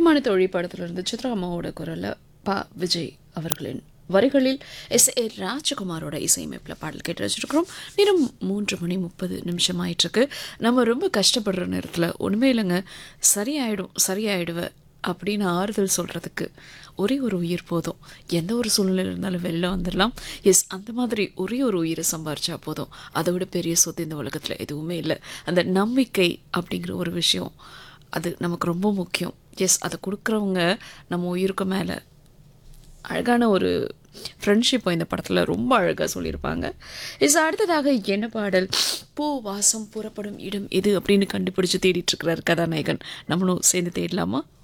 பிரியமான தோழி படத்திலிருந்து சித்ரா அம்மாவோட குரலில் பா விஜய் அவர்களின் வரிகளில் எஸ் ஏ ராஜகுமாரோட இசையமைப்பில் பாடல் கேட்டு வச்சுருக்கிறோம் நேரம் மூன்று மணி முப்பது நிமிஷம் ஆயிட்டிருக்கு நம்ம ரொம்ப கஷ்டப்படுற நேரத்தில் ஒன்றுமே இல்லைங்க சரியாயிடும் சரியாயிடுவ அப்படின்னு ஆறுதல் சொல்கிறதுக்கு ஒரே ஒரு உயிர் போதும் எந்த ஒரு சூழ்நிலை இருந்தாலும் வெளில வந்துடலாம் எஸ் அந்த மாதிரி ஒரே ஒரு உயிரை சம்பாரிச்சா போதும் அதை விட பெரிய சொத்து இந்த உலகத்தில் எதுவுமே இல்லை அந்த நம்பிக்கை அப்படிங்கிற ஒரு விஷயம் அது நமக்கு ரொம்ப முக்கியம் எஸ் அதை கொடுக்குறவங்க நம்ம உயிருக்கு மேலே அழகான ஒரு ஃப்ரெண்ட்ஷிப்பை இந்த படத்தில் ரொம்ப அழகாக சொல்லியிருப்பாங்க இஸ் அடுத்ததாக என்ன பாடல் பூ வாசம் புறப்படும் இடம் எது அப்படின்னு கண்டுபிடிச்சு தேடிட்டு இருக்கிறார் கதாநாயகன் நம்மளும் சேர்ந்து தேடலாமா